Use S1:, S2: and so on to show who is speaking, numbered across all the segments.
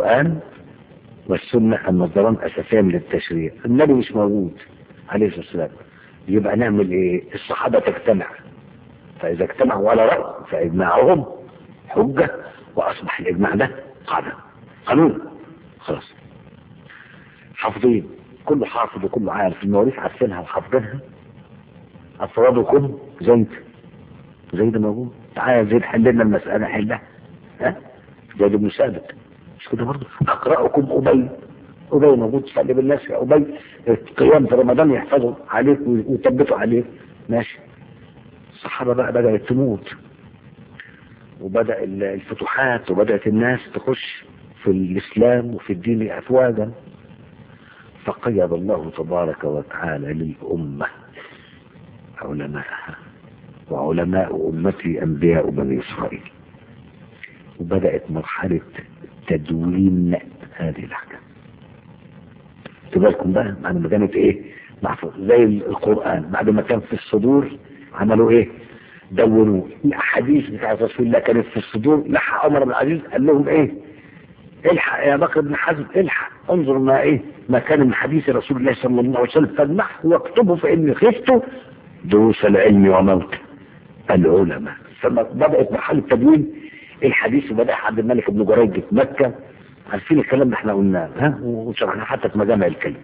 S1: القرآن والسنة المصدران أساسيان للتشريع النبي مش موجود عليه الصلاة والسلام يبقى نعمل ايه الصحابة تجتمع فإذا اجتمعوا على رأي فإجماعهم حجة وأصبح الإجماع ده قاعدة قانون خلاص حافظين كله حافظ وكله عارف المواريث عارفينها وحافظينها أفرادكم زيد زيد موجود تعالى زيد حل لنا المسألة حلها ها زيد بن ثابت مش كده برضه أقرأكم أبي أبي موجود صلي بالناس يا أبي قيام في رمضان يحفظوا عليك ويثبتوا عليك ماشي الصحابة بقى بدأت تموت وبدأ الفتوحات وبدأت الناس تخش في الإسلام وفي الدين أفواجا فقيض الله تبارك وتعالى للأمة علماءها وعلماء أمتي أنبياء بني إسرائيل وبدأت مرحلة تدوين هذه الأحكام تبالكم بقى بعد ما كانت ايه محفوظ زي القرآن بعد ما كان في الصدور عملوا ايه دونوا الاحاديث بتاعت رسول الله كانت في الصدور لحق عمر بن العزيز قال لهم ايه الحق يا بكر بن حزم الحق انظر ما ايه ما كان من حديث رسول الله صلى الله عليه وسلم فالمح واكتبه فاني خفت دروس العلم وموت العلماء فبدات مرحله تدوين الحديث وبدا عبد الملك بن جريج في مكه عارفين الكلام ده احنا قلناه ها وشرحنا حتى في مجامع الكلم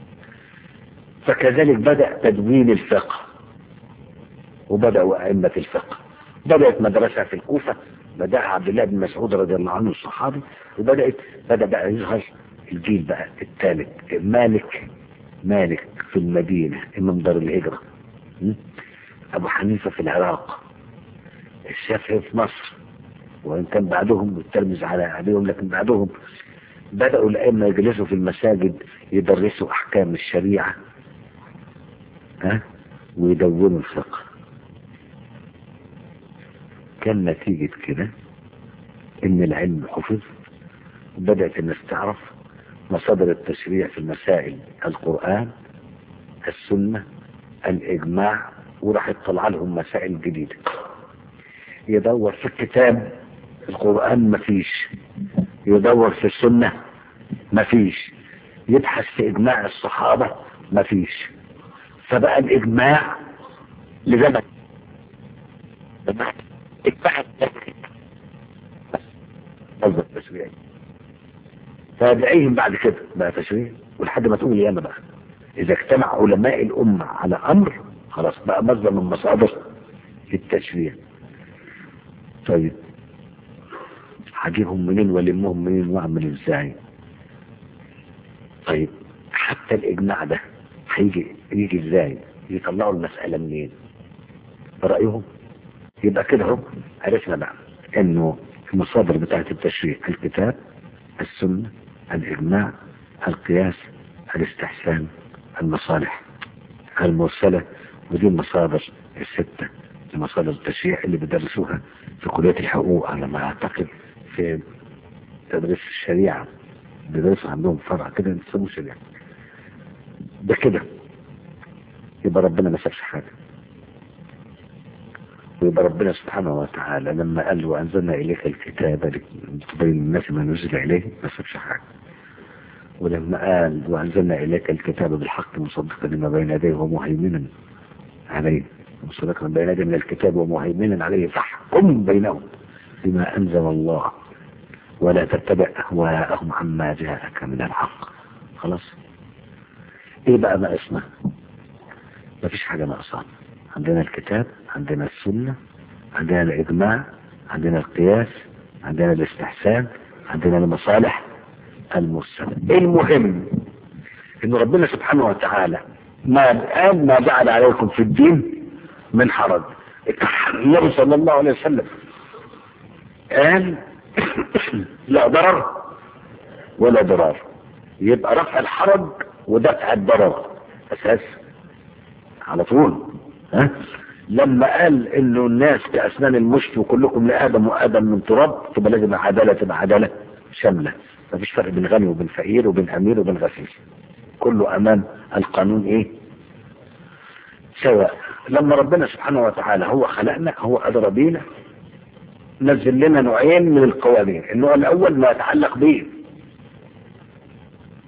S1: فكذلك بدا تدوين الفقه وبداوا ائمه الفقه بدات مدرسه في الكوفه بداها عبد الله بن مسعود رضي الله عنه الصحابي وبدات بدا بقى يظهر الجيل بقى الثالث مالك مالك في المدينه امام دار الهجره ابو حنيفه في العراق الشافعي في مصر وإن كان بعدهم التلمذ على عليهم لكن بعدهم بدأوا الأئمة يجلسوا في المساجد يدرسوا أحكام الشريعة ها ويدونوا الفقه كان نتيجة كده إن العلم حفظ وبدأت الناس تعرف مصادر التشريع في المسائل القرآن السنة الإجماع وراح يطلع لهم مسائل جديدة يدور في الكتاب القرآن مفيش يدور في السنة مفيش يبحث في إجماع الصحابة مفيش فبقى الإجماع لزمن إجماع قصد التشريع فادعيهم بعد كده بقى تشريع ولحد ما تقول ياما بقى إذا اجتمع علماء الأمة على أمر خلاص بقى مصدر من مصادر التشريع طيب هجيبهم منين والمهم منين واعمل ازاي طيب حتى الاجماع ده هيجي يجي ازاي يطلعوا المسألة منين برأيهم يبقى كده اهو عرفنا بقى انه المصادر بتاعة التشريع الكتاب السنة الاجماع القياس الاستحسان المصالح المرسلة ودي المصادر الستة مصادر التشريع اللي بيدرسوها في كلية الحقوق على ما اعتقد في تدريس الشريعة بيدرسوا عندهم فرع كده يسموه شريعة ده كده يبقى ربنا ما سابش حاجة ويبقى ربنا سبحانه وتعالى لما قال وأنزلنا إليك الكتاب لتبين الناس ما نزل إليه ما سابش حاجة ولما قال وأنزلنا إليك الكتاب بالحق مصدقا لما بين يديه ومهيمنا عليه مصدقا بين يديه من الكتاب ومهيمنا عليه فاحكم بينهم بما أنزل الله ولا تتبع أهواءهم عما جاءك من الحق خلاص ايه بقى ناقصنا مفيش حاجة ناقصانا عندنا الكتاب عندنا السنة عندنا الإجماع عندنا القياس عندنا الاستحسان عندنا المصالح المرسلة المهم ان ربنا سبحانه وتعالى ما قال ما جعل عليكم في الدين من حرج النبي صلى الله عليه وسلم قال لا ضرر ولا ضرار يبقى رفع الحرج ودفع الضرر اساس على طول ها لما قال انه الناس كاسنان المشط وكلكم لادم وادم من تراب تبقى لازم عداله تبقى عداله شامله مفيش فرق بين غني وبين فقير وبين امير وبين غفير كله امام القانون ايه سواء لما ربنا سبحانه وتعالى هو خلقنا هو ادرى بينا نزل لنا نوعين من القوانين النوع الاول ما يتعلق به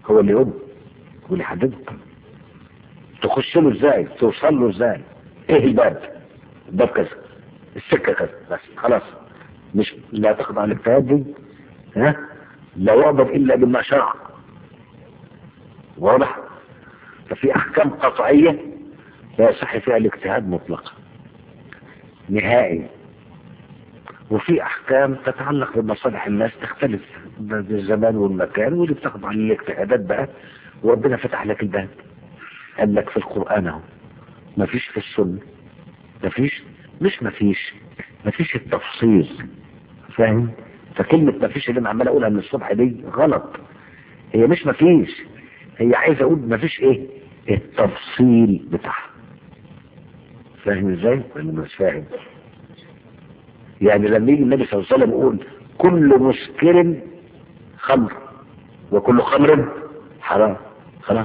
S1: هو اللي يقول واللي يحددك تخش له ازاي توصل له ازاي ايه الباب الباب كذا السكة كذا بس خلاص مش لا تخضع الاجتهاد دي ها لا يعبد الا بما شرع واضح ففي احكام قطعية لا يصح فيها الاجتهاد مطلقا نهائي وفي احكام تتعلق بمصالح الناس تختلف بالزمان والمكان واللي بتخضع للاجتهادات بقى وربنا فتح لك الباب قال لك في القرآن اهو مفيش في السنة مفيش مش مفيش مفيش التفصيل فاهم فكلمة مفيش اللي انا عمال اقولها من الصبح دي غلط هي مش مفيش هي عايزة اقول مفيش ايه التفصيل بتاعها فاهم ازاي ولا مش فاهم يعني لما يجي النبي صلى الله عليه وسلم يقول كل مسكر خمر وكل خمر حرام خلاص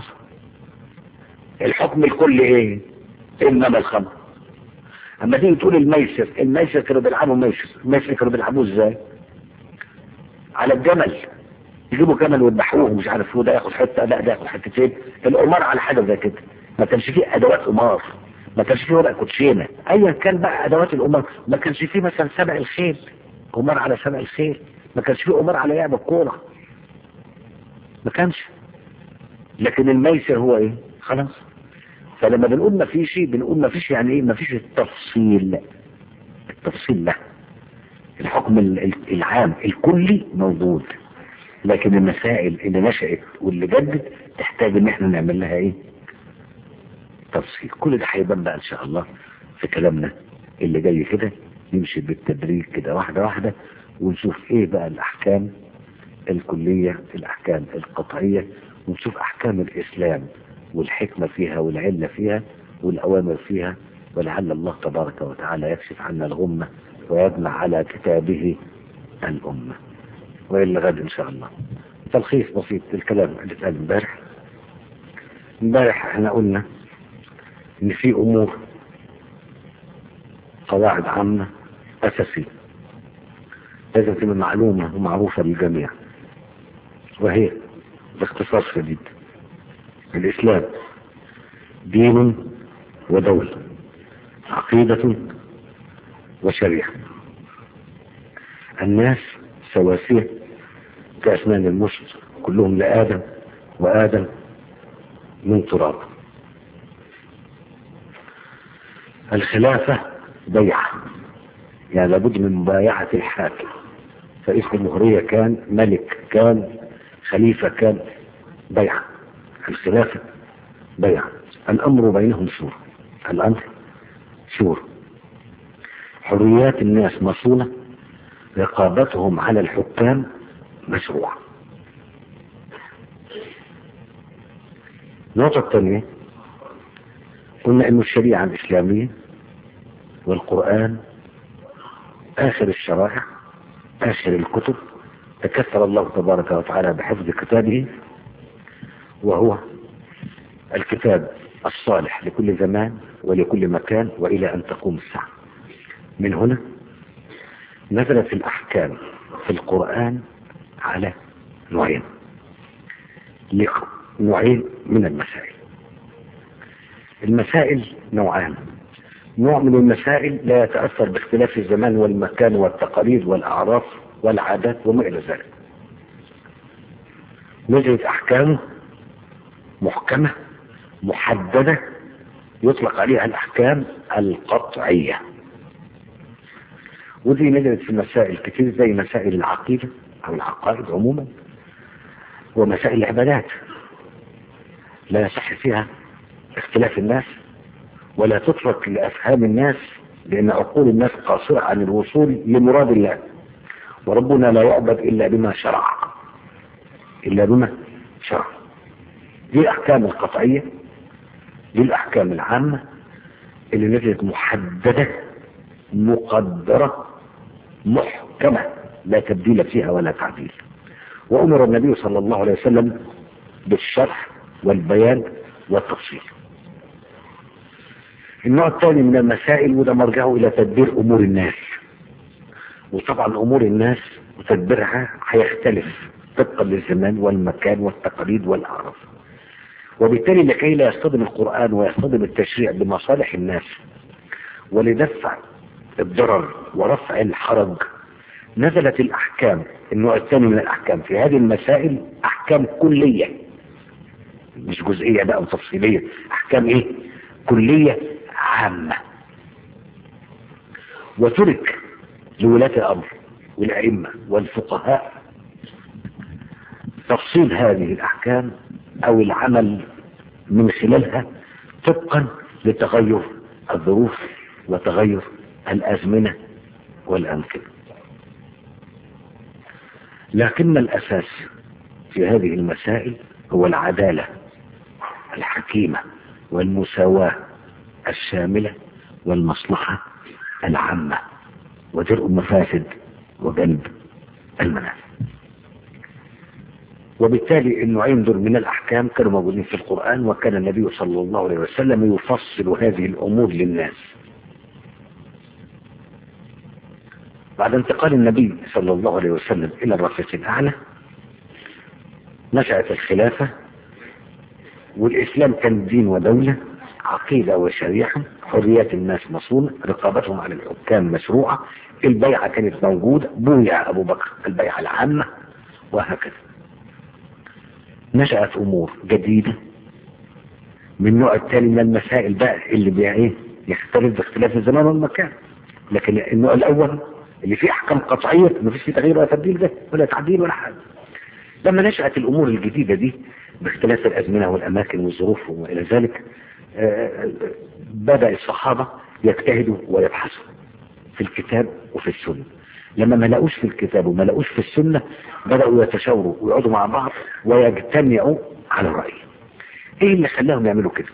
S1: الحكم الكلي ايه انما الخمر اما تيجي تقول الميسر الميسر كانوا بيلعبوا ميسر الميسر كانوا بيلعبوه ازاي على الجمل يجيبوا جمل ويذبحوه ومش عارف هو ده ياخد حته لا ده ياخد حتتين القمار على حاجه زي كده ما كانش فيه ادوات قمار ما كانش فيه ورق كوتشينه ايا كان بقى ادوات القمار ما كانش فيه مثلا سبع الخيل قمار على سبع الخيل ما كانش فيه قمار على لعب الكوره ما كانش لكن الميسر هو ايه خلاص فلما بنقول ما فيش بنقول ما فيش يعني ايه ما فيش التفصيل التفصيل لا الحكم العام الكلي موجود لكن المسائل اللي نشأت واللي جدت تحتاج ان احنا نعمل لها ايه تفصيل كل ده هيبان بقى ان شاء الله في كلامنا اللي جاي كده نمشي بالتدريج كده واحدة واحدة ونشوف ايه بقى الاحكام الكلية الاحكام القطعية ونشوف احكام الاسلام والحكمة فيها والعلة فيها والأوامر فيها ولعل الله تبارك وتعالى يكشف عنا الغمة ويجمع على كتابه الأمة وإلى غد إن شاء الله تلخيص بسيط الكلام اللي اتقال امبارح امبارح احنا قلنا ان في امور قواعد عامة اساسية لازم تبقى معلومة ومعروفة للجميع وهي باختصار شديد الإسلام دين ودولة عقيدة وشريعة الناس سواسية كأسنان المشط كلهم لآدم وآدم من تراب الخلافة بيعة يعني لابد من مبايعة الحاكم فاسم المهرية كان ملك كان خليفة كان بيعة الخلافة بيعة الأمر بينهم شور الأمر شور حريات الناس مصونة رقابتهم على الحكام مشروعة النقطة الثانية قلنا أن الشريعة الإسلامية والقرآن آخر الشرائع آخر الكتب تكثر الله تبارك وتعالى بحفظ كتابه وهو الكتاب الصالح لكل زمان ولكل مكان وإلى أن تقوم الساعة من هنا نزلت الأحكام في القرآن على نوعين نوعين من المسائل المسائل نوعان نوع من المسائل لا يتأثر باختلاف الزمان والمكان والتقاليد والأعراف والعادات وما إلى ذلك نزلت أحكامه محكمة محددة يطلق عليها الأحكام القطعية ودي نزلت في مسائل كتير زي مسائل العقيدة أو العقائد عموما ومسائل العبادات لا يصح فيها اختلاف الناس ولا تترك لأفهام الناس لأن عقول الناس قاصرة عن الوصول لمراد الله وربنا لا يعبد إلا بما شرع إلا بما شرع دي الأحكام القطعية دي الأحكام العامة اللي نزلت محددة مقدرة محكمة لا تبديل فيها ولا تعديل وأمر النبي صلى الله عليه وسلم بالشرح والبيان والتفصيل النوع الثاني من المسائل وده مرجعه إلى تدبير أمور الناس وطبعا أمور الناس وتدبيرها هيختلف طبقا للزمان والمكان والتقاليد والأعراف وبالتالي لكي لا يصطدم القرآن ويصطدم التشريع بمصالح الناس ولدفع الضرر ورفع الحرج نزلت الأحكام النوع الثاني من الأحكام في هذه المسائل أحكام كلية مش جزئية بقى وتفصيلية أحكام إيه كلية عامة وترك لولاة الأمر والأئمة والفقهاء تفصيل هذه الأحكام أو العمل من خلالها طبقا لتغير الظروف وتغير الأزمنة والأمكنة لكن الأساس في هذه المسائل هو العدالة الحكيمة والمساواة الشاملة والمصلحة العامة ودرء المفاسد وجلب المنافع وبالتالي النوعين دول من الأحكام كانوا موجودين في القرآن وكان النبي صلى الله عليه وسلم يفصل هذه الأمور للناس بعد انتقال النبي صلى الله عليه وسلم إلى الرفيق الأعلى نشأت الخلافة والإسلام كان دين ودولة عقيدة وشريعة حريات الناس مصونة رقابتهم على الحكام مشروعة البيعة كانت موجودة بويع أبو بكر البيعة العامة وهكذا نشأت أمور جديدة من نوع التالي من المسائل بقى اللي بيها ايه يختلف باختلاف الزمان والمكان لكن النوع الأول اللي فيه أحكام قطعية ما فيش فيه تغيير ولا تبديل ده ولا تعديل ولا حاجة لما نشأت الأمور الجديدة دي باختلاف الأزمنة والأماكن والظروف وما إلى ذلك بدأ الصحابة يجتهدوا ويبحثوا في الكتاب وفي السنة لما ما لقوش في الكتاب وما لقوش في السنة بدأوا يتشاوروا ويقعدوا مع بعض ويجتمعوا على رأي ايه اللي خلاهم يعملوا كده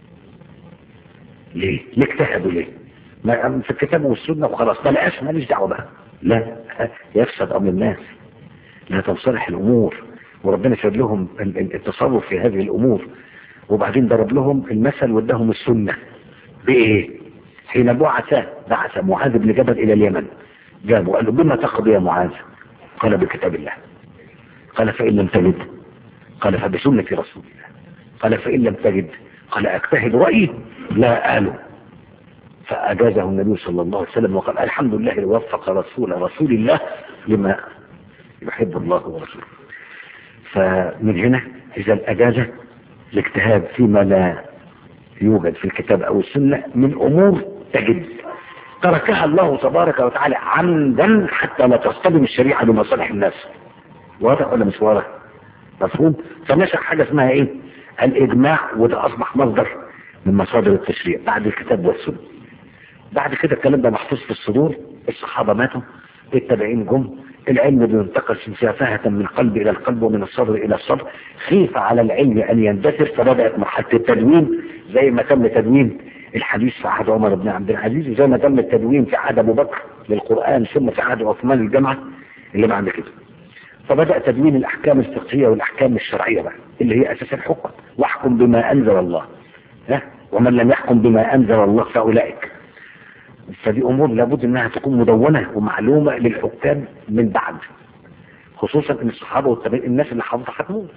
S1: ليه ليه اجتهدوا ليه ما في الكتاب والسنة وخلاص ما لقاش ماليش دعوة بقى لا يفسد امر الناس لا تنصلح الامور وربنا شاد لهم التصرف في هذه الامور وبعدين ضرب لهم المثل واداهم السنة بايه حين بعث بعث معاذ بن جبل الى اليمن جابوا قال له بما تقضي يا معاذ قال بكتاب الله قال فإن لم تجد قال فبسنة رسول الله قال فإن لم تجد قال أجتهد رأيي لا آله فأجازه النبي صلى الله عليه وسلم وقال الحمد لله اللي وفق رسول رسول الله لما يحب الله ورسوله فمن هنا إذا الأجازة الاجتهاد فيما لا يوجد في الكتاب أو السنة من أمور تجد تركها الله تبارك وتعالى عمدا حتى لا تصطدم الشريعة بمصالح الناس واضح ولا مش واضح مفهوم فنشأ حاجة اسمها ايه الإجماع وده أصبح مصدر من مصادر التشريع بعد الكتاب والسنة بعد كده الكلام ده محفوظ في الصدور الصحابة ماتوا التابعين جم العلم بينتقل سفاهة من قلب إلى القلب ومن الصدر إلى الصدر خيف على العلم أن يندثر فبدأت مرحلة التدوين زي ما تم تدوين الحديث في عهد عمر بن عبد العزيز وزي ما تم التدوين في عهد أبو بكر للقرآن ثم في عهد عثمان الجامعة اللي بعد كده فبدأ تدوين الأحكام الفقهية والأحكام الشرعية بقى اللي هي أساس الحكم واحكم بما أنزل الله ها ومن لم يحكم بما أنزل الله فأولئك فدي أمور لابد أنها تكون مدونة ومعلومة للحكام من بعد خصوصا أن الصحابة والتابعين الناس اللي حافظة هتموت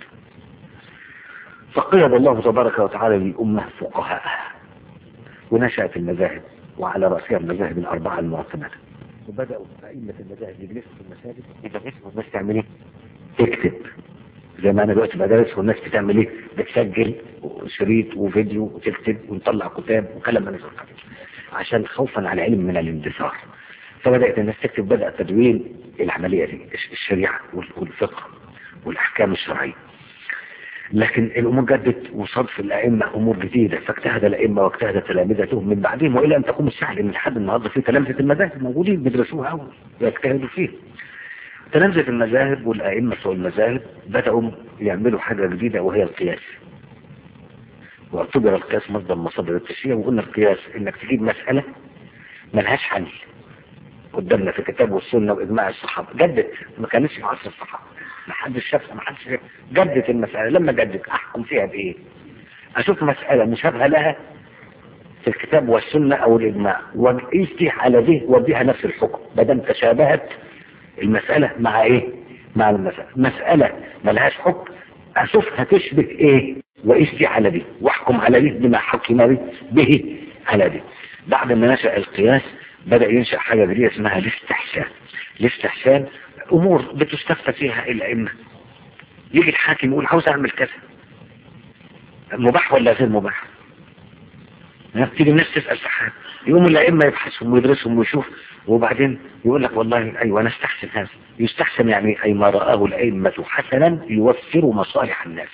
S1: فقيض الله تبارك وتعالى للأمة فقهاء ونشأت المذاهب وعلى رأسها المذاهب الأربعة المعتمدة وبدأوا أئمة المذاهب يجلسوا في المساجد يدرسوا والناس تعمل إيه؟ تكتب زي ما أنا دلوقتي بدرس والناس بتعمل إيه؟ بتسجل شريط وفيديو وتكتب ونطلع كتاب وكلام من عشان خوفا على العلم من الاندثار فبدأت الناس تكتب بدأ تدوين العملية دي الشريعة والفقه والأحكام الشرعية لكن الأمور جدت وصرف الأئمة أمور جديدة فاجتهد الأئمة واجتهد تلامذتهم من بعدهم وإلى أن تقوم الساعة لأن لحد النهاردة في تلامذة المذاهب موجودين بيدرسوها أو ويجتهدوا فيها تلامذة المذاهب والأئمة والمذاهب بدأوا يعملوا حاجة جديدة وهي القياس واعتبر القياس مصدر مصادر التشريع وقلنا القياس انك تجيب مسألة ملهاش حل قدامنا في الكتاب والسنة واجماع الصحابة جدت ما كانتش في عصر الصحابة ما حدش شافها ما حدش شاف جدت المسألة لما جدت احكم فيها بايه اشوف مسألة مشابهة لها في الكتاب والسنة او الاجماع واقيس دي على دي واديها نفس الحكم ما دام تشابهت المسألة مع ايه مع المسألة مسألة ملهاش حكم أشوفها تشبه إيه وإيش دي على دي واحكم على دي بما حكم به على دي بعد ما نشأ القياس بدأ ينشأ حاجة جديدة اسمها الاستحسان الاستحسان أمور بتستفتى فيها الأئمة يجي الحاكم يقول عاوز أعمل كذا مباح ولا غير مباح تيجي الناس تسأل في حاجة يقوم الأئمة يبحثهم ويدرسهم ويشوف وبعدين يقول لك والله أيوة أنا استحسن هذا يستحسن يعني أي ما رآه الأئمة حسنا يوفر مصالح الناس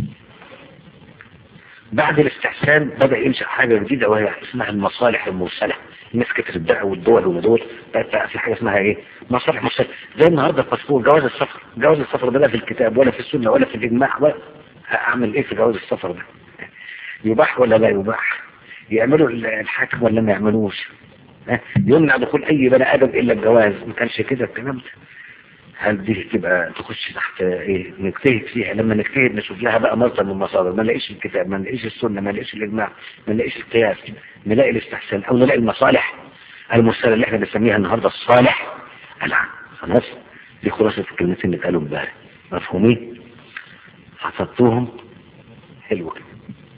S1: بعد الاستحسان بدأ ينشأ حاجة جديدة وهي اسمها المصالح المرسلة الناس كترت بقى والدول والدول بقى في حاجة اسمها ايه مصالح مرسلة زي النهاردة الباسبور جواز السفر جواز السفر ده لا في الكتاب ولا في السنة ولا في الإجماع ولا أعمل ايه في جواز السفر ده يباح ولا لا يباح يعملوا الحاكم ولا ما يعملوش يمنع دخول اي بني ادم الا الجواز ما كانش كده الكلام ده هل دي تبقى تخش تحت ايه نجتهد فيها لما نجتهد نشوف لها بقى مصدر من المصادر ما نلاقيش الكتاب ما نلاقيش السنه ما نلاقيش الاجماع ما نلاقيش القياس نلاقي الاستحسان او نلاقي المصالح المرسله اللي احنا بنسميها النهارده الصالح العام خلاص دي خلاصه الكلمتين اللي اتقالوا امبارح مفهومين حفظتوهم حلو كده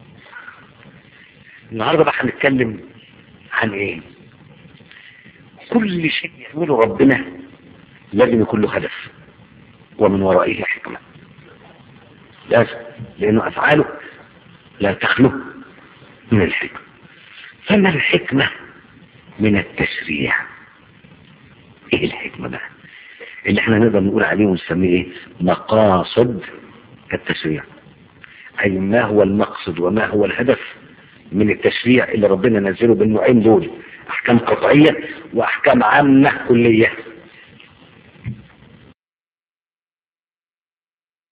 S1: النهارده بقى هنتكلم عن ايه كل شيء يعمله ربنا لازم يكون له هدف ومن ورائه حكمة لازم لأنه أفعاله لا تخلو من الحكمة فما الحكمة من التشريع ايه الحكمة بقى اللي احنا نقدر نقول عليه ونسميه ايه مقاصد التشريع اي ما هو المقصد وما هو الهدف من التشريع اللي ربنا نزله بالنوعين دول احكام قطعية واحكام عامة كلية